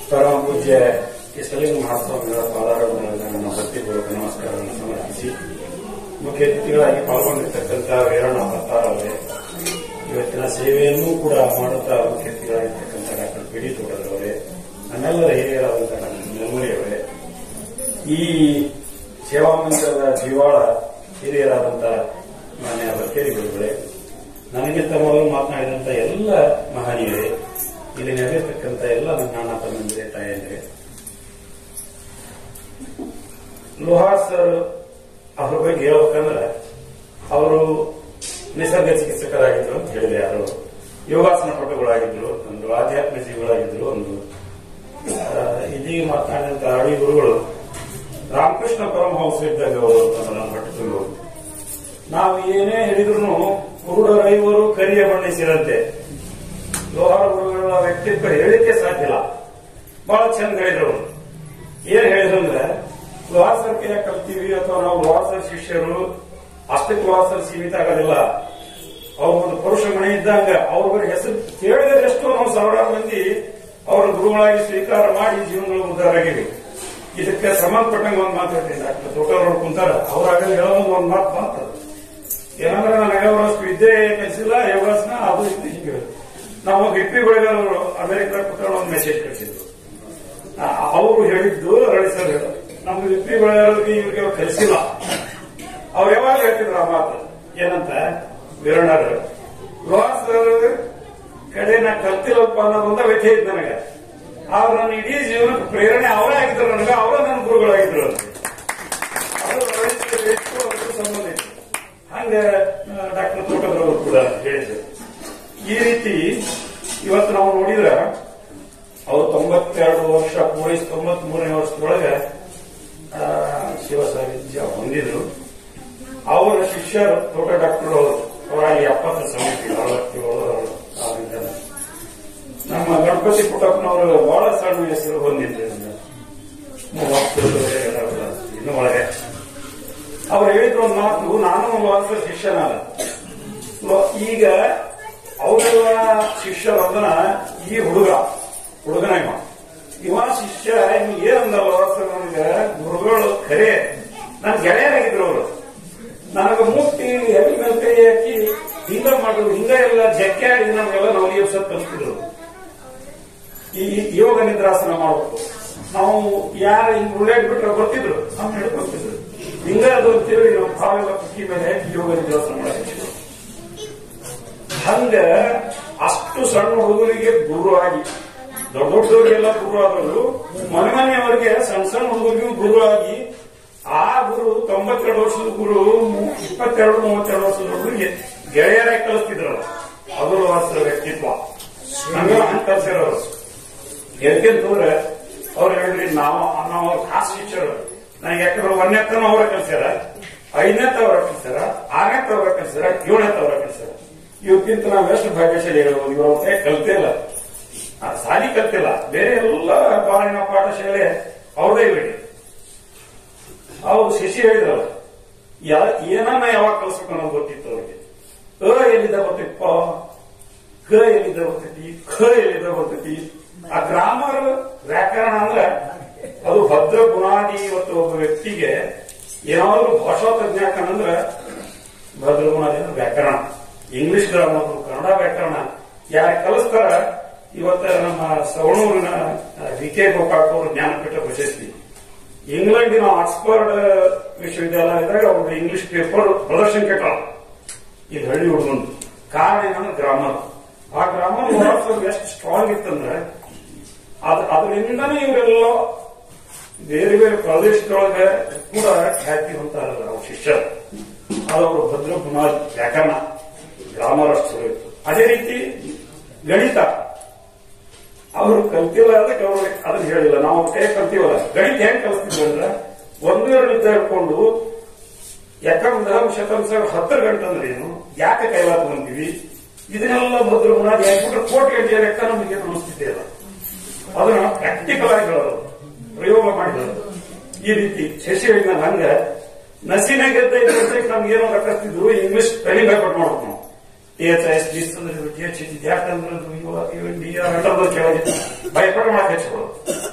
ಪರಮ ಪೂಜ್ಯ ಇಷ್ಟಲಿಂಗ ಮಹಾಸ್ವಾಮಿಗಳ ಪಾದಾರಗಳನ್ನು ನನ್ನ ಭಕ್ತಿಪೂರ್ವಕ ನಮಸ್ಕಾರವನ್ನು ಸಮರ್ಪಿಸಿ ಮುಖ್ಯ ಅತಿಥಿಗಳಾಗಿ ಪಾಲ್ಗೊಂಡಿರ್ತಕ್ಕಂಥ ವೀರಣ್ಣ ಭಟ್ಟಾರವರೇ ಇವತ್ತಿನ ಸೇವೆಯನ್ನೂ ಕೂಡ ಮಾಡುತ್ತಾ ಮುಖ್ಯ ಅತಿಥಿಗಳಾಗಿರ್ತಕ್ಕಂಥ ಡಾಕ್ಟರ್ ಪಿ ಡಿ ತೋಟದವರೇ ನನ್ನೆಲ್ಲರ ಹಿರಿಯರಾದಂಥ ಡಾಕ್ಟರ್ ನಿರ್ಮಲಿಯವರೇ ಈ ಸೇವಾ ಮಂದಿರದ ಜೀವಾಳ ಹಿರಿಯರಾದಂಥ ಮಾನ್ಯ ಬಕ್ಕೇರಿ ಗುರುಗಳೇ ನನಗಿಂತ ಮೊದಲು ಮಾತನಾಡಿದಂಥ ಎಲ್ಲ ಮಹನೀಯರೇ ಇಲ್ಲಿ ನೆರೆದಿರ್ತಕ್ಕಂಥ ಎಲ್ಲ ನನ್ನ ಅಣ್ಣ ತಮ್ಮಂದಿರೇ ತಾಯಂದಿರೇ ಲೋಹಾರ್ ಸರ್ ಅವ್ರ ಬಗ್ಗೆ ಹೇಳ್ಬೇಕಂದ್ರೆ ಅವರು ನಿಸರ್ಗ ಚಿಕಿತ್ಸಕರಾಗಿದ್ರು ಅಂತ ಹೇಳಿದೆ ಯಾರು ಯೋಗಾಸನ ಪಟುಗಳಾಗಿದ್ರು ಒಂದು ಆಧ್ಯಾತ್ಮ ಜೀವಿಗಳಾಗಿದ್ರು ಒಂದು ಆ, ಇದೀಗ ಮಾತನಾಡಿದಂತ ಅಡಿ ಗುರುಗಳು ರಾಮಕೃಷ್ಣ ಪರಮಹಂಸ ಇದ್ದಾಗ ಅವರು ಅಂತ ನನ್ನ ಹೊಟ್ಟೆ ತುಂಬ ನಾವು ಏನೇ ಹೇಳಿದ್ರು ಕುರುಡರೈವರು ಕರಿಯ ಬಣ್ಣಿಸಿರಂತೆ ಲೋಹಾರ ಗುರುಗಳ ವ್ಯಕ್ತಿತ್ವ ಹೇಳಿಕೆ ಸಾಧ್ಯ ಇಲ್ಲ ಬಹಳ ಚಂದ ಹೇಳಿದ್ರು ಅವರು ಏನ್ ಹೇಳಿದ್ರು ಅಂದ್ರೆ ಲೋಹಾಸರ್ ಕೈಯಾಗ ಕಲ್ತೀವಿ ಅಥವಾ ನಾವು ಲೋಹಾಸರ್ ಶಿಷ್ಯರು ಅಷ್ಟಕ್ಕೆ ಲೋಹಾಸರ್ ಸೀಮಿತ ಆಗೋದಿಲ್ಲ ಅವ್ರ ಒಂದು ಪುರುಷ ಮನೆ ಇದ್ದಂಗ ಅವ್ರ ಹೆಸರು ಕೇಳಿದ್ರೆ ಎಷ್ಟೋ ನಾವು ಸಾವಿರಾರು ಮಂದಿ ಅವರ ಗುರುಗಳಾಗಿ ಸ್ವೀಕಾರ ಮಾಡಿ ಜೀವನಗಳು ಉದ್ಧಾರ ಆಗಿವೆ ಇದಕ್ಕೆ ಸಂಬಂಧಪಟ್ಟಂಗೆ ಒಂದು ಮಾತು ಹೇಳ್ತೀನಿ ಡಾಕ್ಟರ್ ತೋಟವ್ರು ಕುಂತಾರ ಅವ್ರಾಗ ಹೇಳೋದು ಒಂದು ಮಾತು ಮಾತು ಏನಂದ್ರೆ ನನಗೆ ಅವರಷ್ಟು ವಿದ್ಯೆ ಕಲಿಸಿಲ್ಲ ಯೋಗಾಸನ ಅದು ಇದು ಹೀಗೆ ನಾವು ಗಿಪ್ಪಿ ಬೆಳೆಗಾರರು ಅಮೆರಿಕ ಕೂತ್ಕೊಂಡು ಒಂದು ಮೆಸೇಜ್ ಕಳಿಸಿದ್ರು ಅವರು ಹೇಳಿದ್ದು ರಳಿಸರ್ ನಮ್ಗೆ ಗಿಪ್ಪಿ ಬೆಳೆಗಾರರಿಗೆ ಇವ್ರಿಗೆ ಅವ್ರು ಕಲಿಸಿಲ್ಲ ಅವ್ರು ಯಾವಾಗ ಹೇಳ್ತಿದ್ರು ಆ ಮಾತು ಏನಂತ ವೀರಣ್ಣರು ಲೋಹಾರ್ ಸರ್ ಕಡೆ ನಾ ಕಲ್ತಿಲ್ಲಪ್ಪ ಅನ್ನೋದೊಂದ ವ್ಯಥೆ ಇತ್ತು ನನಗೆ ಆದ್ರೆ ನನ್ನ ಇಡೀ ಜೀವನಕ್ಕೆ ಪ್ರೇರಣೆ ಅವರೇ ಆಗಿದ್ರು ನನಗೆ ಅವರೇ ನನ್ನ ಗುರುಗಳಾಗಿದ್ರು ಅಂತ. ಅದು ರಳಿಸರ್ ಎಷ್ಟು ಅವ್ರಿಗೂ ಸಂಬಂಧ ಇತ್ತು ಹಂಗೆ ಡಾಕ್ಟರ್ ತೋಟದವರು ಕೂಡ ಹೇಳಿದ್ರು ಈ ರೀತಿ ಇವತ್ತು ನಾವು ನೋಡಿದ್ರೆ ಅವರು ತೊಂಬತ್ತೆರಡು ವರ್ಷ ಪೊಲೀಸ್ ತೊಂಬತ್ ಮೂರನೇ ವರ್ಷದೊಳಗೆ ಆ, ಶಿವ ಸಾಹಿತ್ಯ ಹೊಂದಿದ್ರು ಅವರ ಶಿಷ್ಯರು ತೋಟ ಡಾಕ್ಟರ್ ಅವರು ಅವರಲ್ಲಿ ಎಪ್ಪತ್ತು ಸಮಿತಿ ಅರವತ್ತೇಳು ಆಗಿದ್ದಾರೆ ನಮ್ಮ ಗಣಪತಿ ಪುಟ್ಟಪ್ಪನವರು ಬಹಳ ಸಣ್ಣ ಹೆಸರು ಹೊಂದಿದ್ರು ಮೂವತ್ತು ಇನ್ನು ಒಳಗೆ ಅವ್ರು ಹೇಳಿದ್ರು ಒಂದು ಮಾತು ನಾನು ಒಂದು ಶಿಷ್ಯನಾದ ಈಗ ಅವರೆಲ್ಲ ಶಿಷ್ಯರೊಂದನ ಈ ಹುಡುಗ ಹುಡುಗನ ಇವ ಇವ ಶಿಷ್ಯ ಇವ್ ಏನಂದಲ್ಲ ಸರ್ ನನಗೆ ಗುರುಗಳು ಖರೆ ನನ್ ಗೆಳೆಯರಾಗಿದ್ರು ಅವರು ನನಗೆ ಮುಟ್ಟಿ ಎಲ್ಲಿ ಮೇಲೆ ಕೈ ಹಾಕಿ ಹಿಂಗ ಮಾಡಿದ್ರು ಹಿಂಗ ಎಲ್ಲ ಜಕ್ಕೆ ಆಡಿ ನಮ್ಗೆಲ್ಲ ನಾವು ಈ ವರ್ಷ ಕಲಿಸ್ತಿದ್ರು ಈ ಯೋಗ ನಿದ್ರಾಸನ ಮಾಡಬೇಕು ನಾವು ಯಾರ ಹಿಂಗ್ ಉಳ್ಳಾಡ್ ಬಿಟ್ರೆ ಬರ್ತಿದ್ರು ನಾವು ಹೇಳ್ಕೊತಿದ್ರು ಹಿಂಗ ಅದು ಅಂತೇಳಿ ನಾವು ಭಾವೆಲ್ಲ ಕುಕ್ಕಿ ಮೇಲೆ ಹಾಕಿ ಯೋಗ ನಿದ್ರಾಸನ ಮಾಡಕ್ಕೆ ಹಂಗ ಅಷ್ಟು ಸಣ್ಣ ಹುಡುಗರಿಗೆ ಗುರು ಆಗಿ ದೊಡ್ಡ ದೊಡ್ಡವರಿಗೆಲ್ಲ ಗುರು ಆದರು ಮನೆ ಮನೆಯವರಿಗೆ ಸಣ್ಣ ಸಣ್ಣ ಹುಡುಗರಿಗೂ ಗುರು ಆಗಿ ಆ ಗುರು ತೊಂಬತ್ತೆರಡು ವರ್ಷದ ಗುರು ಮು- ಇಪ್ಪತ್ತೆರಡು ಮೂವತ್ತೆರಡು ವರ್ಷದ ಹುಡುಗರಿಗೆ ಗೆಳೆಯರಾಗಿ ಕಲಿಸ್ತಿದ್ರಲ್ಲ ಅದು ಅವರ ವ್ಯಕ್ತಿತ್ವ ಹಂಗ ಹಂಗ ಕಲ್ಸಿರೋರು ಯಾಕೆಂತಂದ್ರೆ ಅವ್ರು ಹೇಳಿದ್ರಿ ನಾವು ನಾವು ಅವ್ರ ಖಾಸ್ ಟೀಚರ್ ನನಗೆ ಯಾಕಂದ್ರೆ ಒಂದನೇ ತನ ಅವರ ಕಲ್ಸ್ಯಾರ ಐದನೇ ಅವರ ಕಲ್ಸ್ಯಾರ ಆರನೇ ಅವರ ಕಲ್ಸ್ಯಾರ ಏಳನೇ ಅವರ ಕಲ್ಸ್ಯಾರ ಇವಕ್ಕಿಂತ ನಾವು ಎಷ್ಟು ಭಾಗ್ಯಶಾಲಿ ಹೇಳ್ಬೋದು ಇವ್ರ ಕೈ ಕಲ್ತೇ ಇಲ್ಲ ಆ, ಸಾಲಿ ಕಲ್ತಿಲ್ಲ ಬೇರೆ ಎಲ್ಲ ಬಾಳಿನ ಪಾಠಶಾಲೆ ಅವ್ರದೇ ಬಿಡಿ ಅವ್ರು ಶಿಶಿ ಹೇಳಿದ್ರಲ್ಲ ಯಾ ಏನನ್ನ ಯಾವಾಗ ಕಲ್ಸ್ಬೇಕು ಅನ್ನೋದು ಗೊತ್ತಿತ್ತು ಅವ್ರಿಗೆ ಅ ಎಲ್ಲಿದ್ದ ಗೊತ್ತಿಪ್ಪ ಕ ಎಲ್ಲಿದ್ದ ಬರ್ತೈತಿ ಖ ಎಲ್ಲಿದ್ದ ಬರ್ತೈತಿ ಆ ಗ್ರಾಮರ್ ವ್ಯಾಕರಣ ಅಂದ್ರೆ ಅದು ಭದ್ರ ಬುನಾದಿ ಇವತ್ತು ಒಬ್ಬ ವ್ಯಕ್ತಿಗೆ ಏನಾದ್ರು ಭಾಷಾ ತಜ್ಞಾಕಂದ್ರೆ ಭದ್ರ ಬುನಾದಿ ಅಂದ್ರೆ ವ್ಯಾಕರಣ ಇಂಗ್ಲಿಷ್ ಗ್ರಾಮರ್ ಕನ್ನಡ ವ್ಯಾಕರಣ ಯಾರು ಕಲಿಸ್ತಾರ ಇವತ್ತ ನಮ್ಮ ಸವಣೂರಿನ ವಿ ಕೆ ಗೋಕಾಕ್ ಅವರು ಜ್ಞಾನಪೀಠ ಪ್ರಶಸ್ತಿ ಇಂಗ್ಲೆಂಡಿನ ಆಕ್ಸ್ಫರ್ಡ್ ವಿಶ್ವವಿದ್ಯಾಲಯದಾಗ ಅವ್ರದ್ದು ಇಂಗ್ಲಿಷ್ ಪೇಪರ್ ಪ್ರದರ್ಶನಕ್ಕೆ ಕಾಲ ಇದು ಹಳ್ಳಿ ಹುಡುಗಂದು ಕಾರಣ ಏನಂದ್ರೆ ಗ್ರಾಮರ್ ಆ ಗ್ರಾಮರ್ ಎಷ್ಟು ಸ್ಟ್ರಾಂಗ್ ಇತ್ತಂದ್ರೆ ಅದ್ ಅದರಿಂದನೇ ಇವರೆಲ್ಲ ಬೇರೆ ಬೇರೆ ಪ್ರದೇಶದೊಳಗೆ ಕೂಡ ಖ್ಯಾತಿ ಹೊಂತಾರಲ್ಲ ಅವ್ರ ಶಿಷ್ಯರು ಅದವರು ಭದ್ರ ಬುನಾದಿ ವ್ಯಾಕರಣ ಗ್ರಾಮರ್ ಅಷ್ಟು ಚಲೋ ಇತ್ತು ಅದೇ ರೀತಿ ಗಣಿತ ಅವರು ಕಲ್ತಿಲ್ಲ ಅದಕ್ಕೆ ಅವರು ಅದನ್ನ ಹೇಳಿಲ್ಲ ನಾವು ಅವ್ರ ಕೈ ಕಲ್ತೀವಲ್ಲ ಗಣಿತ ಹೆಂಗ್ ಕಲಿಸ್ತಿದ್ರು ಅಂದ್ರೆ ಒಂದು ಎರಡಿದ್ದ ಹಿಡ್ಕೊಂಡು ಯಾಕಂದ್ರೆ ಶತಂಶ ಹತ್ತರ ಗಂಟೆ ಅಂದ್ರೆ ಏನು ಯಾಕೆ ಕೈಲಾತ ಬಂತೀವಿ ಇದನ್ನೆಲ್ಲ ಭದ್ರ ಬುನಾದಿ ಹಾಕ್ಬಿಟ್ರೆ ಕೋಟಿ ಗಂಟೆ ಲೆಕ್ಕ ನಮಗೆ ಅನಿಸ್ತಿದೆಯಲ್ಲ ಅದನ್ನ ಪ್ರಾಕ್ಟಿಕಲ್ ಆಗಿ ಹೇಳೋದು ಪ್ರಯೋಗ ಮಾಡಿ ಹೇಳೋದು ಈ ರೀತಿ ಶಶಿ ಹೇಳಿದ ಹಂಗ ನಸೀನ ಗೆದ್ದ ಇದ್ದಕ್ಕೆ ನಮ್ಗೆ ಏನೋ ಕಟ್ಟಿದ್ರು ಇಂಗ್ಲಿಷ್ ಸ್ಪೆಲ್ಲಿಂಗ್ ಹಾಕೊಟ್ ಮಾಡ್ಬೇಕು ನಾವು ಟಿ ಎಚ್ ಎಸ್ ಡಿ ಅಂದ್ರೆ ಟಿ ಎಚ್ ಯಾಕಂದ್ರೆ ಡಿ ಆರ್ ಎಂಟರ್ ಕೆಳಗೆ ಭಯಪಡ ಮಾಡಕ್ಕೆ ಹಚ್ಕೊಳ್ಳೋದು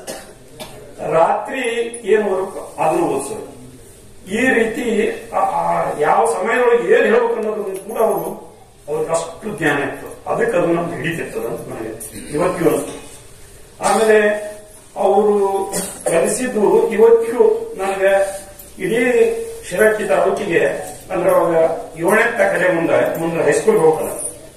ರಾತ್ರಿ ಏನು ಓದಬೇಕು ಅದನ್ನು ಓದಿಸೋದು ಈ ರೀತಿ ಆ- ಆ ಯಾವ ಸಮಯದೊಳಗೆ ಏನ್ ಹೇಳ್ಬೇಕು ಅನ್ನೋದನ್ನು ಕೂಡ ಅವರು ಅವ್ರಿಗೆ ಅಷ್ಟು ಜ್ಞಾನ ಇತ್ತು ಅದಕ್ಕೆ ಅದು ನಮ್ಗೆ ಹಿಡಿತಿರ್ತದ ಅಂತ ನನಗೆ ಇವತ್ತಿಗೂ ಅನಿಸ್ತು ಆಮೇಲೆ ಅವರು ಕಲಿಸಿದ್ದು ಇವತ್ತಿಗೂ ನನಗೆ ಇಡೀ ಶಿರಟ್ಟಿ ತಾಲೂಕಿಗೆ ಅಂದ್ರೆ ಅವಾಗ ಏಳನೇ ತಕ್ಕಲೆ ಮುಂದೆ ಮುಂದೆ ಹೈಸ್ಕೂಲ್ ಹೋಗಲ್ಲ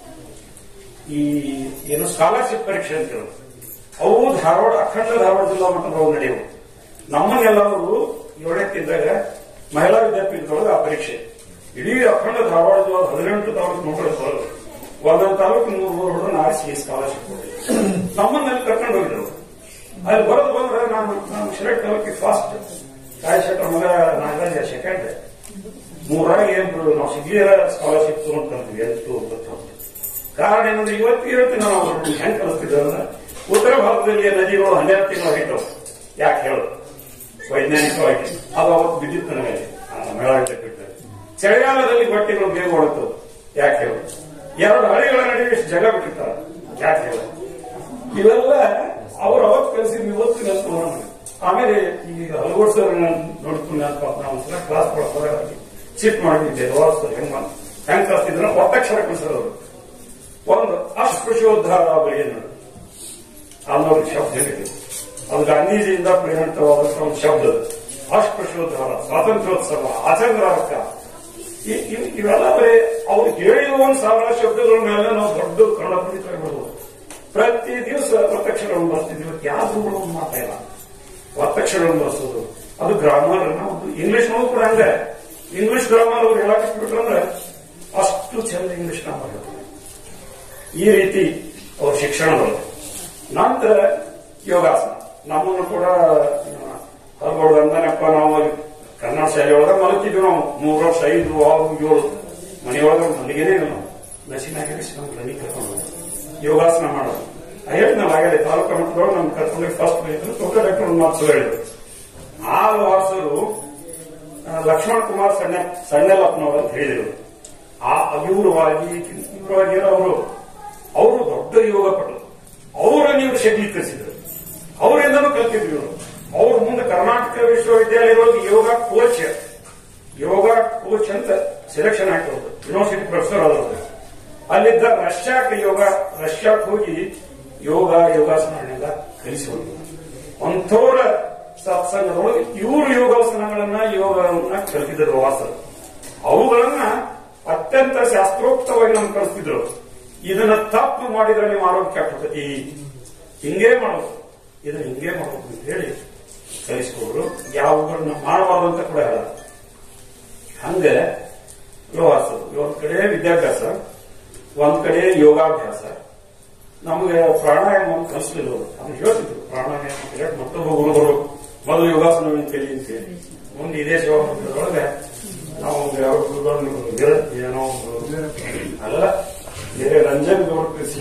ಈ ಏನು ಸ್ಕಾಲರ್ಶಿಪ್ ಪರೀಕ್ಷೆ ಅಂತ ಹೇಳೋದು ಅವು ಧಾರವಾಡ ಅಖಂಡ ಧಾರವಾಡ ಜಿಲ್ಲಾ ಮಟ್ಟದೊಳಗೆ ನಡೆಯುವು ನಮ್ಮನ್ನೆಲ್ಲರೂ ಏಳಕ್ಕಿದ್ದಾಗ ಮಹಿಳಾ ವಿದ್ಯಾಪೀಠದೊಳಗೆ ಆ ಪರೀಕ್ಷೆ ಇಡೀ ಅಖಂಡ ಧಾರವಾಡ ಜಿಲ್ಲಾ ಹದಿನೆಂಟು ತಾಲೂಕು ನೋಡ್ಕೊಳ್ಳೋದು ಒಂದೊಂದು ತಾಲೂಕು ನೂರು ನೂರು ಹುಡುಗರನ್ನ ಆರಿಸಿ ಸ್ಕಾಲರ್ಶಿಪ್ ಕೊಡಿ ನಮ್ಮನ್ನೆಲ್ಲಿ ಕರ್ಕೊಂಡು ಹೋಗಿದ್ರು ಅಲ್ಲಿ ಬರೋದು ಬಂದ್ರೆ ನಾನು ನಾನು ಶಿರಟ್ ತಾಲೂಕಿಗೆ ಫಾಸ್ಟ್ ಕಾಯಿ ಶೆಟ್ಟರ್ ಮಗ ನಾಗರಾಜ ಸೆಕೆಂಡ್ ಮೂರಾಗ ಏನ್ ಬಿಡು ನಾವು ಸಿಗ್ಲಿರ ಸ್ಕಾಲರ್ಶಿಪ್ ತಗೊಂಡ್ಕೊಂಡ್ವಿ ಎಂಟು ಒಂಬತ್ತು ಅಂತ. ಕಾರಣ ಏನಂದ್ರೆ ಇವತ್ತು ಹೇಳ್ತೀನಿ ನಾವು ಅವ್ರನ್ನ ಹೆಂಗ್ ಕಲಿಸ್ತಿದ್ದೆ ಅಂದ್ರೆ ಉತ್ತರ ಭಾರತದಲ್ಲಿ ನದಿಗಳು ಹನ್ನೆರಡು ತಿಂಗಳು ಆಗಿದ್ದವು ಯಾಕೆ ಹೇಳು ವೈಜ್ಞಾನಿಕವಾಗಿ ಅದು ಅವತ್ತು ಬಿದ್ದಿತ್ತು ನನಗೆ ಮೇಳಾಟ ಬಿಟ್ಟು ಚಳಿಗಾಲದಲ್ಲಿ ಬಟ್ಟೆಗಳು ಬೇಗ ಹೊಡುತ್ತು ಯಾಕೆ ಹೇಳು ಎರಡು ಹಳಿಗಳ ನಡುವೆ ಇಷ್ಟು ಜಾಗ ಬಿಟ್ಟಿರ್ತಾರ ಯಾಕೆ ಹೇಳು ಇವೆಲ್ಲ ಅವ್ರು ಅವತ್ತು ಕಲಿಸಿದ ಇವತ್ತು ನೆನಪು ಮಾಡೋಣ ಆಮೇಲೆ ಈಗ ಹಲವಾರು ಸರ್ ನೋಡ್ಕೊಂಡು ನೆನಪು ನಾವು ಒಂದ್ಸಲ ಕ್ಲಾಸ್ ಕೊಡೋದಾಗ ಚಿಟ್ ಮಾಡಿದ್ದೆ ಹಲವಾರು ಸರ್ ಹೆಂಗ್ ಮಾಡ್- ಹೆಂಗ್ ಕಲಿಸ್ತಿದ್ರು ಒತ್ತಕ್ಷರ ಕಲಿಸೋರು ಒಂದು ಅಸ್ಪೃಶ್ಯೋದ್ಧಾರಾವಳಿ ಅನ್ನೋದು ಅನ್ನೋದು ಶಬ್ದ ಹೇಳಿದೆ ಅದು ಗಾಂಧೀಜಿಯಿಂದ ಪ್ರೇರಿತವಾದಂತಹ ಒಂದು ಶಬ್ದ ಅದು. ಅಸ್ಪೃಶ್ಯೋದ್ಧಾರ ಸ್ವಾತಂತ್ರ್ಯೋತ್ಸವ ಆಚಂದ್ರಾರ್ಕ ಇ- ಇವ್- ಇವೆಲ್ಲ ಬರೀ ಅವ್ರು ಹೇಳಿರುವ ಒಂದು ಸಾವಿರ ಶಬ್ದಗಳ ಮೇಲೆ ನಾವು ದೊಡ್ಡ ಕನ್ನಡ ಪಂಡಿತರಾಗ್ಬೋದು ಪ್ರತಿ ದಿವಸ ಒತ್ತಕ್ಷರವನ್ನು ಬರ್ತಿದ್ವಿ ಇವತ್ತು ಯಾವ್ದು ಕೂಡ ಒಂದು ಮಾತಾಯಿಲ್ಲ ಒತ್ತಕ್ಷರವನ್ನು ಬರ್ಸೋದು ಅದು ಗ್ರಾಮರ್ ಒಂದು ಇಂಗ್ಲಿಷ್ ನೂ ಕೂಡ ಹಂಗೆ ಇಂಗ್ಲಿಷ್ ಗ್ರಾಮರ್ ಅವ್ರು ಹೇಳಕ್ಕೆ ಬಿಟ್ರಂದ್ರೆ ಅಷ್ಟು ಚಂದ ಇಂಗ್ಲಿಷ್ ಗ್ರಾಮರ್ ಹೇಳ್ತಾರೆ ಈ ರೀತಿ ಅವ್ರ ಶಿಕ್ಷಣದೊಳಗೆ ನಂತರ ಯೋಗಾಸನ ನಮ್ಮನ್ನು ಕೂಡ ಹಲ್ಗೋಡು ಅಂದನಪ್ಪ ನಾವು ಕನ್ನಡ ಶಾಲೆಯೊಳಗೆ ಮಲಗ್ತಿದ್ವಿ ನಾವು ಮೂರು ವರ್ಷ ಐದು ಆರು ಏಳು ಮನೆಯೊಳಗೆ ಮಲಗೇನೆ ಇಲ್ಲ ನಾವು ನಸಿನಾಗೆ ನಮ್ಮ ಕ್ಲಿನಿಕ್ ಕರ್ಕೊಂಡು ಹೋಗೋದು. ಯೋಗಾಸನ ಮಾಡೋದು ಹೇಳಿದ್ನಲ್ಲ ಆಗಲೇ ತಾಲೂಕು ಮಟ್ಟದೊಳಗೆ ನಮ್ಮ ಕರ್ಕೊಂಡು ಫಸ್ಟ್ ಬಂದಿದ್ರು ದೊಡ್ಡ ಡಾಕ್ಟರ್ ಒಂದು ಮಾತು ಹೇಳಿದ್ರು ಆರು ವಾರಸರು ಲಕ್ಷ್ಮಣ್ ಕುಮಾರ್ ಸಣ್ಣ ಸಣ್ಣಲ್ಲಪ್ಪನವರು ಅಂತ ಹೇಳಿದರು ಆ ಇವ್ರವಾಗಿ ಇವ್ರವಾಗಿ ಅವರು ಅವರು ದೊಡ್ಡ ಯೋಗ ಪಟು ಅವರನ್ನು ಇವರು ಶಕ್ಲೀಕರಿಸಿದ್ರು ಅವರಿಂದನೂ ಕಲ್ತಿದ್ರು ಇವರು ಅವ್ರ ಮುಂದೆ ಕರ್ನಾಟಕ ವಿಶ್ವವಿದ್ಯಾಲಯದೊಳಗೆ ಯೋಗ ಕೋಚ್ ಯೋಗ ಕೋಚ್ ಅಂತ ಸೆಲೆಕ್ಷನ್ ಆಗಿರೋದು ಯೂನಿವರ್ಸಿಟಿ ಪ್ರೊಫೆಸರ್ ಆದವರು ಅಲ್ಲಿದ್ದ ರಷ್ಯಾಕ್ಕೆ ಯೋಗ ರಷ್ಯಾಕ್ಕೆ ಹೋಗಿ ಯೋಗ ಯೋಗಾಸನಗಳನ್ನೆಲ್ಲ ಕಲಿಸುವುದು ಅಂಥವ್ರ ಸತ್ಸಂಗದೊಳಗೆ ಇವರು ಯೋಗಾಸನಗಳನ್ನ ಯೋಗವನ್ನ ಕಲಿತಿದ್ರು ವಾಸರು ಅವುಗಳನ್ನ ಅತ್ಯಂತ ಶಾಸ್ತ್ರೋಕ್ತವಾಗಿ ನಮ್ಗೆ ಕಲಿಸ್ತಿದ್ರು ಇದನ್ನ ತಪ್ಪು ಮಾಡಿದ್ರೆ ನಿಮ್ಮ ಆರೋಗ್ಯ ಕೆಟ್ಟತೈತಿ ಹಿಂಗೇ ಮಾಡೋದು ಇದನ್ನ ಹಿಂಗೇ ಮಾಡಬೇಕು ಅಂತ ಹೇಳಿ ಕಲಿಸ್ಕೊಡ್ರು ಯಾವುಗಳನ್ನ ಮಾಡಬಾರ್ದು ಅಂತ ಕೂಡ ಹೇಳ ಹಂಗ ವ್ಯವಹಾರಿಸೋದು ಒಂದ್ ಕಡೆ ವಿದ್ಯಾಭ್ಯಾಸ ಒಂದ್ ಕಡೆ ಯೋಗಾಭ್ಯಾಸ ನಮಗೆ ಪ್ರಾಣಾಯಾಮ ಅಂತ ಕಲಿಸ್ಲಿಲ್ಲ ಅವರು ಅದನ್ನ ಹೇಳ್ತಿದ್ರು ಪ್ರಾಣಾಯಾಮ ಹೇಳಿ ಮತ್ತೊಬ್ಬ ಗುರುಗಳು ಮೊದಲು ಯೋಗಾಸನವನ್ನು ಕಲಿ ಅಂತ ಹೇಳಿ ಮುಂದೆ ಇದೇ ಸೇವಾ ಮಂದಿರದೊಳಗೆ ನಾವು ಯಾವ ಗುರುಗಳನ್ನು ಬೇರೆ ಏನೋ ಒಂದು ಅಲ್ಲ ಬೇರೆ ರಂಜನ್ ಗೌಡ ಕಲಿಸಿ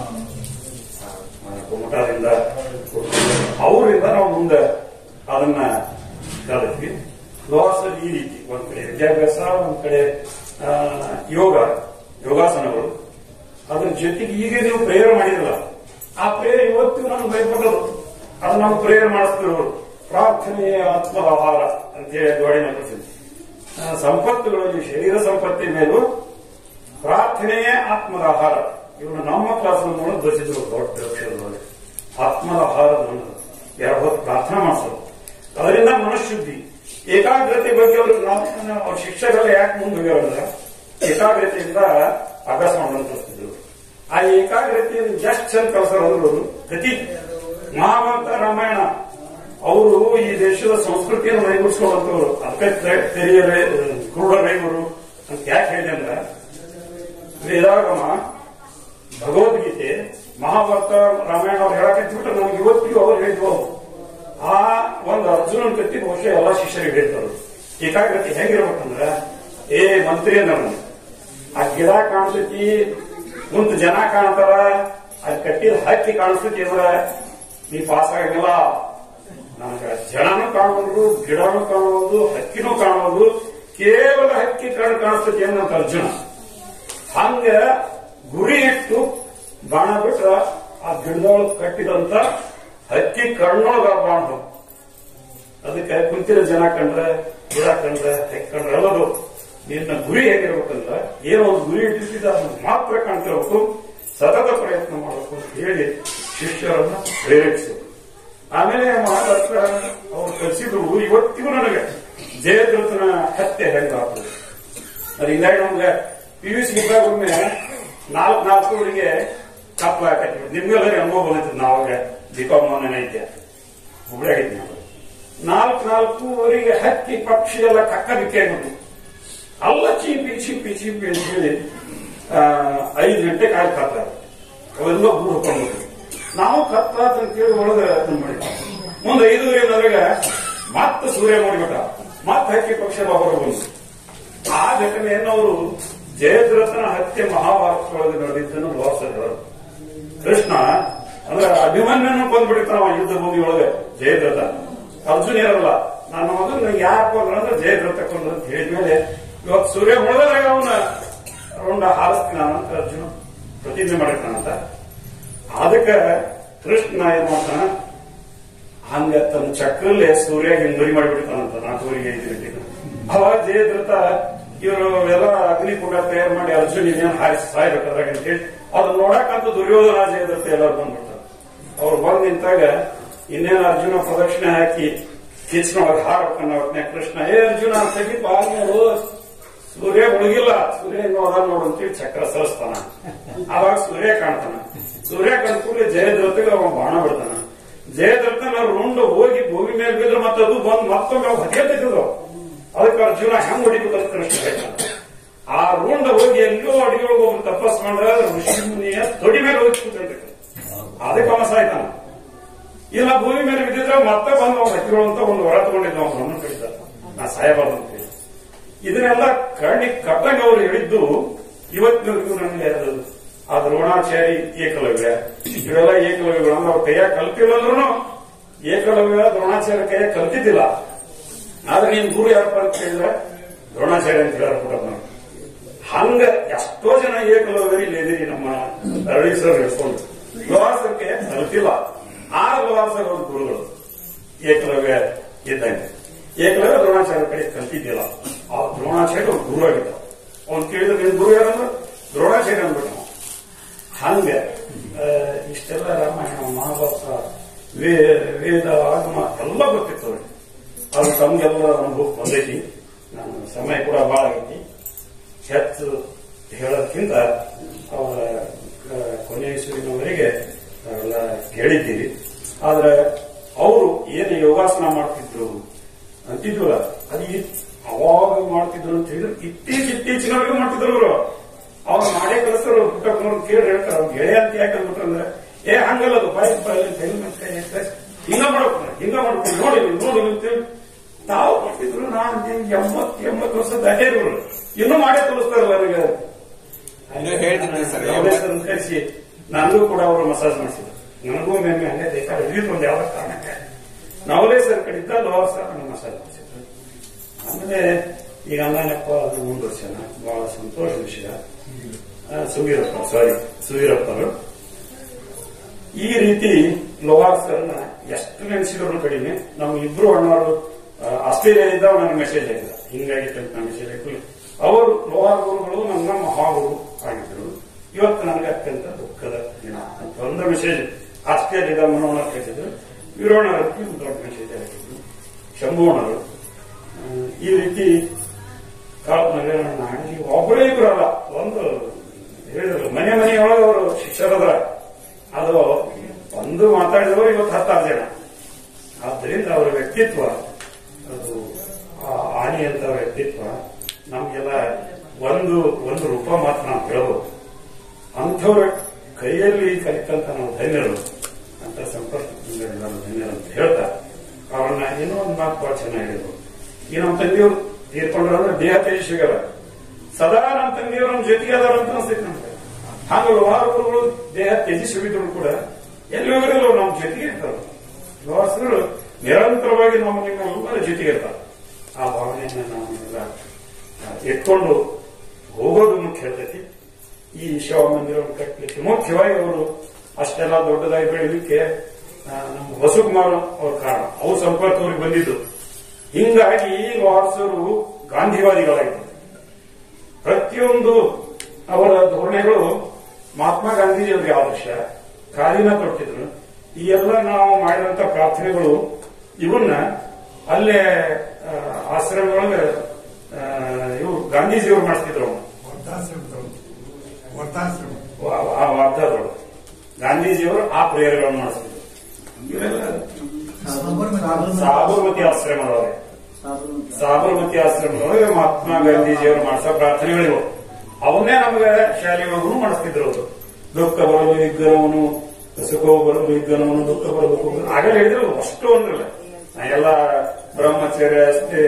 ಕುಮಟಾದಿಂದ ಅವರಿಂದ ನಾವು ಮುಂದೆ ಅದನ್ನ ಕಲಿತ್ವಿ ಲೋಹಾಸಲ್ಲಿ ಈ ರೀತಿ ಒಂದ್ ಕಡೆ ವಿದ್ಯಾಭ್ಯಾಸ ಒಂದ್ ಕಡೆ ಆ, ಯೋಗ ಯೋಗಾಸನಗಳು ಅದ್ರ ಜೊತೆಗೆ ಈಗ ನೀವು ಪ್ರೇಯರ್ ಮಾಡಿರಲ್ಲ ಆ ಪ್ರೇಯರ್ ಇವತ್ತು ನಮ್ಗೆ ಭಯಪಡೋದು ಅದು ನಾವು ಪ್ರೇಯರ್ ಮಾಡಿಸ್ತಿರೋರು ಪ್ರಾರ್ಥನೆಯ ಆತ್ಮದ ಆಹಾರ ಅಂತೇಳಿ ಗೋಡಿನ ಪ್ರಸಿದ್ಧಿ ಆ, ಸಂಪತ್ತುಗಳಲ್ಲಿ ಶರೀರ ಸಂಪತ್ತಿ ಮೇಲೂ ಪ್ರಾರ್ಥನೆಯೇ ಆತ್ಮದ ಆಹಾರ ಇವನು ನಮ್ಮ ಕ್ಲಾಸ್ ಮೂಲಕ ಬರೆಸಿದ್ರು ದೊಡ್ಡ ಅಕ್ಷರದೊಳಗೆ ಆತ್ಮದ ಆಹಾರ ನನ್ನದು ಎರಡು ಹೊತ್ತು ಪ್ರಾರ್ಥನೆ ಮಾಡಿಸೋದು ಅದರಿಂದ ಮನಃಶುದ್ಧಿ ಏಕಾಗ್ರತೆ ಬಗ್ಗೆ ಅವರು ನಾವು ಅವ್ರ ಶಿಕ್ಷಕರೆಲ್ಲ ಯಾಕೆ ಮುಂದೆ ಹೋಗ್ಯಾರಂದ್ರೆ ಏಕಾಗ್ರತೆಯಿಂದ ಅಭ್ಯಾಸ ಮಾಡೋದು ಕಲಿಸ್ತಿದ್ರು ಆ ಏಕಾಗ್ರತೆಯನ್ನು ಎಷ್ಟು ಚಂದ ಕಲಿಸೋರು ಅಂದ್ರೆ ಅವರು ಕತಿ ಮಹಾಭಾರತ ರಾಮಾಯಣ ಅವರು ಈ ದೇಶದ ಸಂಸ್ಕೃತಿಯನ್ನು ಮೈಗೂಡಿಸ್ಕೊಳ್ಳುವಂತವ್ರು ಅದಕ್ಕೆ ತೆರೆಯ ಕ್ರೂಢ ರೈವರು ಅಂತ ಯಾಕೆ ಹೇಳಿದೆ ಅಂದ್ರೆ ವೇದಾಗಮ ಭಗವದ್ಗೀತೆ ಮಹಾಭಾರತ ರಾಮಾಯಣ ಅವ್ರು ಹೇಳಕತ್ತಿಬಿಟ್ರೆ ನಮ್ಗೆ ಇವತ್ತಿಗೂ ಅವ್ರು ಹೇಳಿದ್ವು ಅವು. ಆ ಒಂದು ಅರ್ಜುನನ್ ಕತ್ತಿ ಬಹುಶಃ ಎಲ್ಲ ಶಿಷ್ಯರಿಗೆ ಹೇಳ್ತಾರೆ ಏಕಾಗ್ರತೆ ಹೆಂಗಿರ್ಬೇಕಂದ್ರ ಏ ಮಂತ್ರಿ ನಮ್ಗೆ ಆ ಗಿಡ ಕಾಣಿಸ್ತೈತಿ ಮುಂದ್ ಜನ ಕಾಣ್ತಾರ ಅಲ್ಲಿ ಕಟ್ಟಿದ ಹಕ್ಕಿ ಕಾಣಿಸ್ತೈತಿ ಅಂದ್ರ ನೀ ಪಾಸ್ ಆಗಂಗಿಲ್ಲ ನನಗೆ ಜನನೂ ಕಾಣಬಹುದು ಗಿಡನೂ ಕಾಣಬಹುದು ಹಕ್ಕಿನೂ ಕಾಣಬಹುದು ಕೇವಲ ಹಕ್ಕಿ ಕಣ್ಣು ಕಾಣಿಸ್ತೈತಿ ಅನ್ನಂತ ಅರ್ಜುನ ಹಂಗ ಗುರಿ ಇಟ್ಟು ಬಾಣ ಬಿಟ್ರ ಆ ಗಿಡದೊಳಗೆ ಕಟ್ಟಿದಂತ ಹಕ್ಕಿ ಕಣ್ಣೊಳಗ ಬಾಣ ಹೋಗ್- ಅದಕ್ಕೆ ಕುಂತಿರೋ ಜನ ಕಂಡ್ರೆ ಗಿಡ ಕಂಡ್ರೆ ಹೆಕ್ ಕಂಡ್ರೆ ಎಲ್ಲದು ನಿನ್ನ ಗುರಿ ಹೇಗಿರ್ಬೇಕಂದ್ರ ಏನೋ ಒಂದು ಗುರಿ ಇಟ್ಟಿದ್ದ ಅದನ್ನ ಮಾತ್ರ ಕಾಣ್ತಿರ್ಬೇಕು ಸತತ ಪ್ರಯತ್ನ ಮಾಡಬೇಕು ಅಂತ ಹೇಳಿ ಶಿಷ್ಯರನ್ನ ಪ್ರೇರೇಪಿಸಬೇಕು ಆಮೇಲೆ ಮಹಾರಾಷ್ಟ್ರ ಅವ್ರು ಕಲಿಸಿದ್ರು ಇವತ್ತಿಗೂ ನನಗೆ ಜಯದ್ರಥನ ಹತ್ಯೆ ಹೆಂಗಾಗ್ತದೆ ಅದು ಹಿಂಗಾಗಿ ನಮ್ಗೆ ಪಿ ಯು ಸಿ ಇದ್ದಾಗ ಒಮ್ಮೆ ನಾಲ್ಕು ನಾಲ್ಕೂವರೆಗೆ ಕಪ್ಪ ಹಾಕಿ ನಿಮ್ಗೆಲ್ಲರಿಗೆ ಅನುಭವ ಬಂದಿತ್ತು ನಾವಾಗ ದೀಪಾವಳಿ ಐತೆ ಹುಬ್ಳಿ ಆಗಿದ್ದೆ ನಾವು ನಾಲ್ಕು ನಾಲ್ಕೂವರೆಗೆ ಹಕ್ಕಿ ಪಕ್ಷಿ ಎಲ್ಲ ಕಕ್ಕ ಬಿಕ್ಕಿ ಆಗ್ಬಿಟ್ಟು ಅಲ್ಲ ಚೀಪಿ ಚೀಪಿ ಚೀಪಿ ಅಂತ ಹೇಳಿ ಆ, ಐದು ಗಂಟೆ ಕಾಯಿ ಕತ್ತ ಅವೆಲ್ಲ ಗೂಡು ಹೊತ್ಕೊಂಡ್ಬಿಟ್ರು ನಾವು ಕತ್ತ ಅಂತ ಕೇಳಿ ಒಳಗೆ ಅದನ್ನ ಮಾಡಿದ್ವಿ ಮುಂದೆ ಐದೂವರೆ ನಮಗೆ ಮತ್ತೆ ಸೂರ್ಯ ಮಾಡಿಬಿಟ್ಟ ಮತ್ತೆ ಹಕ್ಕಿ ಪಕ್ಷಿ ಎಲ್ಲ ಹೊರಗೆ ಬಂತು ಆ ಘಟನೆಯನ್ನು ಅವರು ಜಯದ್ರಥನ ಹತ್ಯೆ ಮಹಾಭಾರತದೊಳಗೆ ನಡೆದಿದ್ದನ್ನು ವಾಸರು ಕೃಷ್ಣ ಅಂದ್ರೆ ಅಭಿಮನ್ಯನ ಕೊಂದ್ಬಿಟ್ಟಿರ್ತಾನ ಯುದ್ಧ ಭೂಮಿಯೊಳಗೆ ಜಯದ್ರಥ ಅರ್ಜುನ ಇರಲ್ಲ ನನ್ನ ಮಗನ ಯಾಕೆ ಕೊಂದ್ರ ಅಂದ್ರೆ ಜಯದ್ರಥ ಕೊಂದ್ರ ಅಂತ ಹೇಳಿದ್ಮೇಲೆ ಇವತ್ತು ಸೂರ್ಯ ಮುಳುಗದಾಗ ಅವನ ರೌಂಡ ಹಾರಿಸ್ತೀನಿ ನಾನು ಅಂತ ಅರ್ಜುನ ಪ್ರತಿಜ್ಞೆ ಮಾಡಿರ್ತಾನಂತ ಅದಕ್ಕೆ ಕೃಷ್ಣ ಏನ್ ಮಾಡ್ತಾನ ಹಂಗ ತನ್ನ ಚಕ್ರಲ್ಲೇ ಸೂರ್ಯ ಹಿಂಗ್ ಮರಿ ಮಾಡಿಬಿಡ್ತಾನಂತ ನಾಲ್ಕೂವರೆಗೆ ಐದು ಗಂಟೆಗೆ ಅವಾಗ ಜಯದ್ರಥ ಇವರು ಎಲ್ಲ ಅಗ್ನಿಕುಂಡ ತಯಾರು ಮಾಡಿ ಅರ್ಜುನ್ ಇನ್ನೇನು ಹಾರಿಸಿ ಸಾಯ್ಬೇಕಾದ್ರಾಗ ಅಂತ ಹೇಳಿ ಅದನ್ನ ನೋಡಕ್ಕಂತ ದುರ್ಯೋಧನ ಜಯದ್ರಥ ಎಲ್ಲರೂ ಬಂದ್ಬಿಡ್ತಾರೆ ಅವ್ರು ಬಂದ್ ನಿಂತಾಗ ಇನ್ನೇನು ಅರ್ಜುನ ಪ್ರದಕ್ಷಿಣೆ ಹಾಕಿ ಕಿಚ್ನೊಳಗೆ ಹಾರಬೇಕನ್ನ ಹೊತ್ನ್ಯಾಗ ಕೃಷ್ಣ ಏ ಅರ್ಜುನ ತೆಗಿ ಬಾಲ್ ನೋಡು ಸೂರ್ಯ ಮುಳುಗಿಲ್ಲ ಸೂರ್ಯ ಹೆಂಗ ಹೋದ ನೋಡು ಅಂತೇಳಿ ಚಕ್ರ ಸರಿಸ್ತಾನ ಅವಾಗ ಸೂರ್ಯ ಕಾಣ್ತಾನ ಸೂರ್ಯ ಕಂಡ ಕೂಡಲೇ ಜಯದ್ರಥಗೆ ಅವ ಬಾಣ ಬಿಡ್ತಾನ ಜಯದ್ರಥನ ರುಂಡು ಹೋಗಿ ಭೂಮಿ ಮೇಲೆ ಬಿದ್ರೆ ಮತ್ತೆ ಅದು ಬಂದು ಮತ್ತೊಮ್ಮೆ ಅವ್ ಹತ್ತಿದ್ರು ಅದಕ್ಕೆ ಅರ್ಜುನ ಹೆಂಗ್ ಹೊಡಿಬೇಕಂತ ಕೃಷ್ಣ ಹೇಳ್ತಾನ ಆ ರುಂಡ ಹೋಗಿ ಎಲ್ಲೋ ಅಡಿಯೊಳಗೆ ಒಬ್ಬ ತಪಸ್ ಮಾಡ್ರೆ ಋಷಿ ಮುನಿಯ ತೊಡಿ ಮೇಲೆ ಹೋಗಿ ಕೂತ್ಕೊಂಡಿರ್ತಾನೆ ಅದಕ್ಕೆ ಅವ ಸಾಯ್ತಾನ ಇಲ್ಲ ಭೂಮಿ ಮೇಲೆ ಬಿದ್ದಿದ್ರೆ ಮತ್ತೆ ಬಂದು ಅವ್ನು ಹತ್ತಿರೋ ಅಂತ ಒಂದು ಹೊರ ತಗೊಂಡಿದ್ದ ಅವ್ನು ಗಮನ ಕಡಿದ ನಾ ಸಾಯಬಾರ್ದು ಅಂತ ಹೇಳಿ ಇದನ್ನೆಲ್ಲ ಕಣ್ಣಿ ಕಟ್ಟಂಗ ಅವ್ರು ಹೇಳಿದ್ದು ಇವತ್ತಿನವರೆಗೂ ನನಗೆ ಅದು ಆ ದ್ರೋಣಾಚಾರಿ ಏಕಲವ್ಯ ಇವೆಲ್ಲ ಏಕಲವ್ಯಗಳು ಅಂದ್ರೆ ಅವ್ರ ಕೈಯಾಗ ಕಲ್ತಿಲ್ಲ ಅಂದ್ರೂ ಏಕಲವ್ಯ ದ್ರೋಣಾಚಾರ್ಯ ಕೈಯಾಗ ಕಲ್ತಿದ್ದಿಲ್ಲ ಆದ್ರೆ ನಿಮ್ ಗುರು ಯಾರಪ್ಪ ಅಂತ ಹೇಳಿದ್ರೆ ದ್ರೋಣಾಚಾರ್ಯ ಅಂತ ಹೇಳ್ಬಿಟ್ಟ ನಾವು ಹಂಗ ಎಷ್ಟೋ ಜನ ಏಕಲವ್ಯರು ಇಲ್ಲಿ ಇದೀರಿ ನಮ್ಮ ಅರಳಿ ಸರ್ ಹೇಳ್ಕೊಂಡು ಲೋಹಾಸರ್ ಕೈಯಾಗ ಕಲ್ತಿಲ್ಲ ಆರು ಲೋಹಾಸರ್ ಅವ್ರ ಗುರುಗಳು ಏಕಲವ್ಯ ಇದ್ದಂಗೆ ಏಕಲವ್ಯ ದ್ರೋಣಾಚಾರ್ಯ ಕಡೆ ಕಲ್ತಿದ್ದಿಲ್ಲ ಆ ದ್ರೋಣಾಚಾರ್ಯ ಅವ್ರ ಗುರು ಆಗಿದ್ದ ಅವ್ನು ಕೇಳಿದ್ರೆ ನಿನ್ ಗುರು ಯಾರಂದ್ರೆ ದ್ರೋಣಾಚಾರ್ಯ ಅಂದ್ಬಿಟ್ಟ ನಾವು ಹಂಗ ಆ, ಇಷ್ಟೆಲ್ಲ ರಾಮಾಯಣ ಮಹಾಭಾರತ ವೇ- ವೇದ ಆಗಮ ಎಲ್ಲ ಗೊತ್ತಿತ್ತು ಅವ್ರಿಗೆ ಅದು ತಮ್ಗೆಲ್ಲ ಅನುಭವ ಬಂದೈತಿ ನಾನು ಸಮಯ ಕೂಡ ಬಹಳ ಆಗೈತಿ ಹೆಚ್ಚು ಹೇಳೋದಕ್ಕಿಂತ ಅವರ ಆ, ಕೊನೆಯ ಸುರಿನವರೆಗೆ ನಾವೆಲ್ಲ ಕೇಳಿದ್ದೀವಿ ಆದ್ರೆ ಅವರು ಏನು ಯೋಗಾಸನ ಮಾಡ್ತಿದ್ರು ಅಂತಿದ್ವಲ್ಲ ಅದು ಇ- ಅವಾಗ ಮಾಡ್ತಿದ್ರು ಅಂತ ಹೇಳಿದ್ರೆ ಇತ್ತೀಚ ಇತ್ತೀಚಿನವರೆಗೂ ಮಾಡ್ತಿದ್ರು ಅವರು ಅವ್ರು ಮಾಡೇ ಕಲಿಸ್ತಾರ ಪುಟ್ಟಪ್ಪನವ್ರು ಕೇಳಿ ಹೇಳ್ತಾರ ಅವ್ರು ಗೆಳೆಯ ಅಂತ ಯಾಕೆ ಅಂದ್ಬಿಟ್ರು ಅಂದ್ರೆ ಏ ಹಂಗಲ್ಲ ಅದು ಬಾಯಿ ಬಾಯಿ ಹೆಲ್ಮೆಟ್ ಕೈ ಎತ್ತ ಹಿಂಗ ಮಾಡ್ಬೇಕು ಹಿಂಗ ಮಾಡ್ಬೇಕು ನೋಡಿ ನೀವು, ನೋಡಿ ನೀವು ಅಂತೇಳಿ ತಾವು ಮಾಡ್ತಿದ್ರು ನಾನು ಎಂಬತ್ ಎಂಬತ್ತು ವರ್ಷ ದಾಟಿದ್ರು ಇನ್ನೂ ಮಾಡೇ ತೋರಿಸ್ತಾರಲ್ಲ ನನಗೆ ಇನ್ನೂ ಹೇಳ್ತಿದ್ದೆ ಸರ್. ಅವರನ್ನ ಕರೆಸಿ ನನಗೂ ಕೂಡ ಅವರು ಮಸಾಜ್ ಮಾಡಿಸಿದ್ರು ನನಗೂ ಒಮ್ಮೆ ಹಂಗೆ ಬೇಕಾದ್ರೆ ಹಿಡಿದು ಒಂದು ಯಾವ ಕಾರಣಕ್ಕೆ ನಾವಲೇ ಸರ್ ಕಡಿತ ಲೋವರ್ ಸರ್ ನನಗೆ ಮಸಾಜ್ ಮಾಡಿಸಿದ್ರು ಆಮೇಲೆ ಈಗ ಅಂಗನಪ್ಪ ಅದು ಮುಂದುವರ್ಸೋಣ ಬಹಳ ಸಂತೋಷ ವಿಷಯ ಆ, ಸುವೀರಪ್ಪ ಸಾರಿ ಸುವೀರಪ್ಪರು ಈ ರೀತಿ ಲೋಹಾರ್ ಸರ್ನ ಎಷ್ಟು ನೆನೆಸಿದ್ರು ಕಡಿಮೆ ನಮ್ಮ ಇಬ್ರು ಅಣ್ಣವರು ಆ, ಆಸ್ಟ್ರೇಲಿಯಾದಿಂದ ನನಗೆ ಮೆಸೇಜ್ ಹಾಕಿದ ಹಿಂಗಾಗಿ ನಾನು ಮೆಸೇಜ್ ಹಾಕಿ ಅವರು ಲೋಹಾರ್ ಗುರುಗಳು ನನ್ನ ಮಹಾಗುರು ಆಗಿದ್ರು ಇವತ್ತು ನನಗೆ ಅತ್ಯಂತ ದುಃಖದ ದಿನ ಅಂತ ಒಂದು ಮೆಸೇಜ್ ಆಸ್ಟ್ರೇಲಿಯಾದ ಮನೋಹರ ಕಳಿಸಿದ್ರು ವೀರೋಣರಕ್ಕೆ ಒಂದು ದೊಡ್ಡ ಮೆಸೇಜ್ ಹಾಕಿದ್ರು ಶಂಭುವಣರು ಆ, ಈ ರೀತಿ ಕಾಲ್ಪನಾಗ ನಾಡಿ ಒಬ್ಬರೇ ಇಬ್ಬರಲ್ಲ ಒಂದು ಹೇಳಿದ್ರು ಮನೆ ಮನೆಯೊಳಗೆ ಅವರು ಶಿಕ್ಷಕರ ಅದು ಒಂದು ಮಾತಾಡಿದವರು ಇವತ್ತು ಹತ್ತಾರು ಜನ ಆದ್ದರಿಂದ ಅವರ ವ್ಯಕ್ತಿತ್ವ ಅದು ಆ ಆನಿ ಅಂತ ವ್ಯಕ್ತಿತ್ವ ನಮ್ಗೆಲ್ಲ ಒಂದು ಒಂದು ರೂಪ ಮಾತ್ರ ನಾವು ಹೇಳ್ಬೋದು ಅಂಥವ್ರ ಕೈಯಲ್ಲಿ ಕಲಿತಂತ ನಾವು ಧನ್ಯರು ಅಂತ ಸಂಪರ್ಕದಿಂದ ಎಲ್ಲರೂ ಧನ್ಯರು ಅಂತ ಹೇಳ್ತಾ ಅವ್ರನ್ನ ಇನ್ನೂ ಒಂದು ಮಾತು ಬಹಳ ಚೆನ್ನಾಗಿ ಹೇಳಿದ್ರು ಈ ನಮ್ಮ ತಂದೆಯವರು ತೀರ್ಕೊಂಡ್ರು ಅಂದ್ರೆ ದೇಹ ತ್ಯಜಿಸಿಗಲ್ಲ ಸದಾ ನಮ್ಮ ತಂದೆಯವರು ನಮ್ಮ ಜೊತೆಗೆ ಅದಾರ ಅಂತ ಅನ್ಸ್ತೈತೆ ನಮ್ಗೆ ಹಾಗೆ ಹಲವಾರು ಗುರುಗಳು ದೇಹ ತ್ಯಜಿಸಿ ಹೋಗಿದ್ರು ಕೂಡ ಎಲ್ಲಿ ಹೋಗಿರಲ್ಲ ಅವ್ರು ನಮ್ಮ ಜೊತೆಗೆ ಇರ್ತಾರೆ ಲೋಹಾಸರು ನಿರಂತರವಾಗಿ ನಮ್ಮ ನಿಮ್ಮೆಲ್ಲರ ಜೊತೆಗೆ ಇರ್ತಾರೆ ಆ ಭಾವನೆಯನ್ನ ನಾವೆಲ್ಲ ಆ, ಇಟ್ಕೊಂಡು ಹೋಗೋದು ಮುಖ್ಯ ಇರ್ತೈತಿ ಈ ಶಿವ ಮಂದಿರವನ್ನು ಕಟ್ಟಲಿಕ್ಕೆ ಮುಖ್ಯವಾಗಿ ಅವರು ಅಷ್ಟೆಲ್ಲ ದೊಡ್ಡದಾಗಿ ಬೆಳಿಲಿಕ್ಕೆ ಆ, ನಮ್ಮ ವಸುಕುಮಾರ್ ಅವ್ರ ಕಾರಣ ಅವ್ರ ಸಂಪರ್ಕವ್ರಿಗೆ ಬಂದಿದ್ದು ಹಿಂಗಾಗಿ ವಾಟ್ಸರು ಗಾಂಧಿವಾದಿಗಳಾಗಿತ್ತು ಪ್ರತಿಯೊಂದು ಅವರ ಧೋರಣೆಗಳು ಮಹಾತ್ಮ ಗಾಂಧೀಜಿಯವರಿಗೆ ಆದರ್ಶ ಕಾಲಿನ ತೊಟ್ಟಿದ್ರು ಈ ಎಲ್ಲ ನಾವು ಮಾಡಿದಂತ ಪ್ರಾರ್ಥನೆಗಳು ಇವನ್ನ ಅಲ್ಲೇ ಆ, ಆಶ್ರಮದೊಳಗೆ ಆ, ಇವ್ರು ಗಾಂಧೀಜಿಯವರು ಮಾಡಿಸ್ತಿದ್ರು ಅವ್ನ. ವರ್ತಾಶ್ರಮದವರು ವರ್ತಾಶ್ರಮ ವಾ- ಆ ವಾರ್ತಾದೊಳಗೆ ಗಾಂಧೀಜಿಯವರು ಆ ಪ್ರೇಯರ್ಗಳನ್ನು ಮಾಡಿಸ್ತಿದ್ರು ಇವೆಲ್ಲ ಸಾಬರಮತಿ ಆಶ್ರಮದೊಳಗೆ ಸಾಬರಮತಿ ಆಶ್ರಮದೊಳಗೆ ಮಹಾತ್ಮ ಗಾಂಧೀಜಿಯವರು ಮಾಡಿಸೋ ಪ್ರಾರ್ಥನೆಗಳಿವು ಅವನ್ನೇ ನಮಗೆ ಶಾಲೆಯೊಳಗೂ ಮಾಡಿಸ್ತಿದ್ರು ಅವರು ದುಃಖ ಬರಲು ವಿಜ್ಞಾನವನು ಸುಖವು ಬರಲು ವಿಜ್ಞಾನವನು ದುಃಖ ಬರಬೇಕು ಆಗಲೇ ಹೇಳಿದ್ರು ಅಷ್ಟು ಒಂದಿಲ್ಲ ಎಲ್ಲ ಬ್ರಹ್ಮಚರ್ಯ ಅಷ್ಟೇ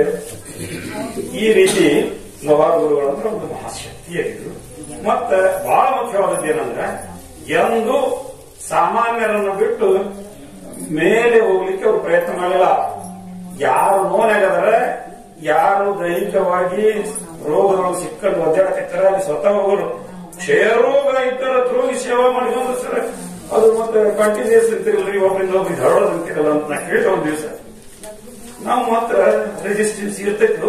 ಈ ರೀತಿ ಲವಾರ ಗುರುಗಳು ಅಂದ್ರೆ ಒಂದು ಮಹಾಶಕ್ತಿಯಾಗಿದ್ರು ಮತ್ತೆ ಬಹಳ ಮುಖ್ಯವಾದದ್ದು ಏನಂದ್ರೆ ಎಂದು ಸಾಮಾನ್ಯರನ್ನು ಬಿಟ್ಟು ಮೇಲೆ ಹೋಗ್ಲಿಕ್ಕೆ ಅವರು ಪ್ರಯತ್ನ ಮಾಡಲಿಲ್ಲ ಯಾರು ನೋನಾಗದರೆ ಯಾರು ದೈಹಿಕವಾಗಿ ರೋಗದೊಳಗೆ ಸಿಕ್ಕಂಡು ಒದ್ದಾಡಕತ್ತಾರೆ ಅಲ್ಲಿ ಸ್ವತಃ ಹೋಗೋರು ಕ್ಷಯರೋಗ ಇದ್ದರ ರೋಗಿ ಸೇವಾ ಮಾಡಿಕೊಂಡು ಸರ್ ಅದು ಮತ್ತೆ ಕಂಟಿನ್ಯೂಸ್ ಇರ್ತಿರಲ್ರಿ ಒಬ್ಬರಿಂದ ಒಬ್ರಿಗೆ ಹರಡೋದು ಅಂತಿರಲ್ಲ ಅಂತ ನಾ ಕೇಳಿದ ಒಂದು ದಿವಸ ನಾವು ಮಾತ್ರ ರೆಸಿಸ್ಟೆನ್ಸ್ ಇರ್ತೈತು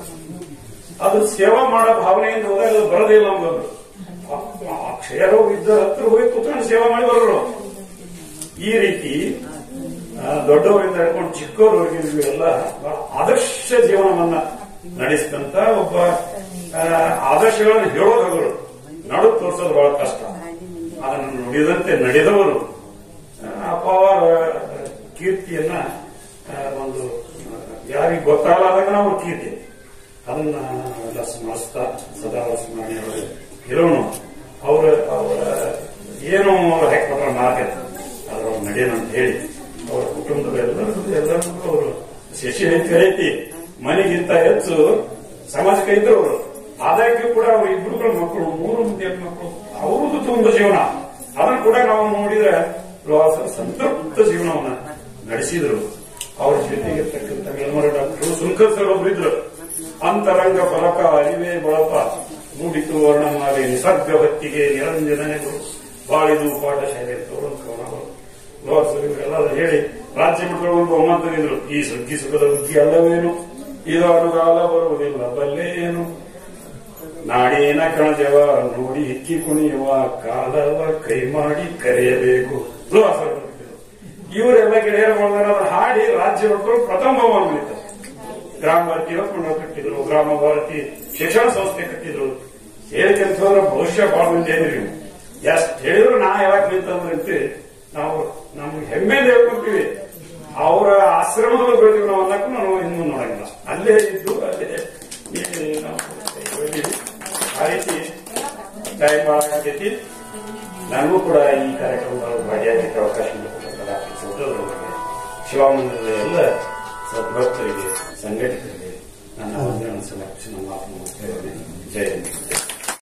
ಅದು ಸೇವಾ ಮಾಡೋ ಭಾವನೆಯಿಂದ ಹೋದಾಗ ಅದು ಬರೋದೇ ಇಲ್ಲ ನಮ್ಗೊಂದು ಆ- ಆ ಕ್ಷಯರೋಗ ಇದ್ದ ಹತ್ರ ಹೋಗಿ ಕೂತ್ಕೊಂಡು ಸೇವಾ ಮಾಡಿ ಬರೋರು ಈ ರೀತಿ ಆ, ದೊಡ್ಡವರಿಂದ ಹಿಡ್ಕೊಂಡು ಚಿಕ್ಕವರವರೆಗೆ ಎಲ್ಲ ಬಹಳ ಆದರ್ಶ ಜೀವನವನ್ನ ನಡೆಸಿದಂತ ಒಬ್ಬ ಆ, ಆದರ್ಶಗಳನ್ನು ಹೇಳೋದವರು ನಡು ತೋರಿಸೋದು ಬಹಳ ಕಷ್ಟ ಅದನ್ನು ನುಡಿದಂತೆ ನಡೆದವರು ಆ, ಅಪಾರ ಕೀರ್ತಿಯನ್ನ ಆ, ಒಂದು ಯಾರಿಗೆ ಗೊತ್ತಾಗಲಾದಾಗ ನಾವು ಕೀರ್ತಿ ಅದನ್ನ ನಾವೆಲ್ಲ ಸ್ಮರಿಸ್ತಾ ಸದಾ ಸ್ಮರಣೆ ಹೇಳೋಣ ಅವರ ಅವರ ಏನು ಅವ್ರು ಹಾಕಿಕೊಟ್ರ ಮಾರ್ಗ ಅದ್ರ ನಡೆಯೋಣ ಅಂತ ಹೇಳಿ ಅವರ ಕುಟುಂಬದ ಎಲ್ಲರಿಗೂ ಎಲ್ಲರಿಗೂ ಅವರು ಶಶಿ ಐತಿ ಐತಿ ಮನೆಗಿಂತ ಹೆಚ್ಚು ಸಮಾಜಕ್ಕೆ ಇದ್ರು ಅವರು ಆದಾಗ್ಯೂ ಕೂಡ ಅವ್ರ ಇಬ್ಬರುಗಳ ಮಕ್ಕಳು ಮೂರು ಮಂದಿ ಮಕ್ಕಳು ಅವ್ರದ್ದು ತುಂಬ ಜೀವನ ಅದನ್ನು ಕೂಡ ನಾವು ನೋಡಿದ್ರೆ ಪ್ರವಾಸ ಸಂತೃಪ್ತ ಜೀವನವನ್ನ ನಡೆಸಿದ್ರು ಅವ್ರ ಜೊತೆಗಿರ್ತಕ್ಕಂಥ ಮೇಲ್ಮರ ಡಾಕ್ಟರ್ ಸುಂಕರ್ ಸರ್ ಒಬ್ರು ಇದ್ರು ಅಂತರಂಗ ಫಲಕ ಅರಿವೆ ಬಳಪ ಮೂಡಿತು ವರ್ಣಮಾಲೆ ನಿಸರ್ಗ ಹೊತ್ತಿಗೆ ನಿರಂಜನೆಗಳು ಬಾಳಿದು ಪಾಠಶಾಲೆ ತೋರಣಗಳು ಇವರೆಲ್ಲ ಹೇಳಿ ರಾಜ್ಯ ಮಟ್ಟಗಳು ಒಂದು ಒಮ್ಮಂತರಿದ್ರು ಈ ಸುಗ್ಗಿ ಸುಖದ ಬುದ್ಧಿ ಅಲ್ಲವೇನು ಇದು ಅನುಗಾಲ ಬರುವುದಿಲ್ಲ ಬಲ್ಲೇನು ನಾಡಿನ ಕಣಜವ ನೋಡಿ ಹಿಕ್ಕಿ ಕುಣಿಯುವ ಕಾಲವ ಕೈ ಮಾಡಿ ಕರೆಯಬೇಕು ಪ್ರವಾಸ ಇವರೆಲ್ಲ ಗೆಳೆಯರು ಮಾಡಿದ್ರೆ ಅದನ್ನ ಹಾಡಿ ರಾಜ್ಯ ಮಕ್ಕಳು ಪ್ರಥಮ ಬಹುಮಾನ ಮಾಡಿದ್ದಾರೆ ಗ್ರಾಮ ಭಾರತಿ ಇವತ್ತು ಕಟ್ಟಿದ್ರು ಗ್ರಾಮ ಭಾರತಿ ಶಿಕ್ಷಣ ಸಂಸ್ಥೆ ಕಟ್ಟಿದ್ರು ಹೇಳಿಕೆಂತವ್ರ ಭವಿಷ್ಯ ಬಹಳ ಮಂದಿ ಏನ್ರಿ ನೀವು ಎಷ್ಟು ಹೇಳಿದ್ರು ನಾ ಯಾವಾಗ ನಿಂತಂದ್ರಂತೆ ನಾವು ನಮ್ಗೆ ಹೆಮ್ಮೆಯಿಂದ ಹೇಳ್ಕೊಡ್ತೀವಿ ಅವರ ಆಶ್ರಮದಲ್ಲಿ ಬೆಳೆದಿವಿ ನಾವು ಅನ್ನಕ್ಕೂ ನಾವು ಇನ್ನೂ ನೋಡಂಗಿಲ್ಲ ಅಲ್ಲೇ ಇದ್ದು ಅಲ್ಲೇ ಈ ನಾವು ಬೆಳೆದೀವಿ. ಆ ರೀತಿ ಟೈಮ್ ಭಾಳ ಆಗೈತಿ ನನಗೂ ಕೂಡ ಈ ಕಾರ್ಯಕ್ರಮದಲ್ಲಿ ಭಾಗಿಯಾಗಲಿಕ್ಕೆ ಅವಕಾಶ ಮಾಡಿಕೊಟ್ಟಂತ ಡಾಕ್ಟರ್ ಶಿವಮಂದಿರದ ಎಲ್ಲ ಸದ್ಭಕ್ತರಿಗೆ ಸಂಘಟಕರಿಗೆ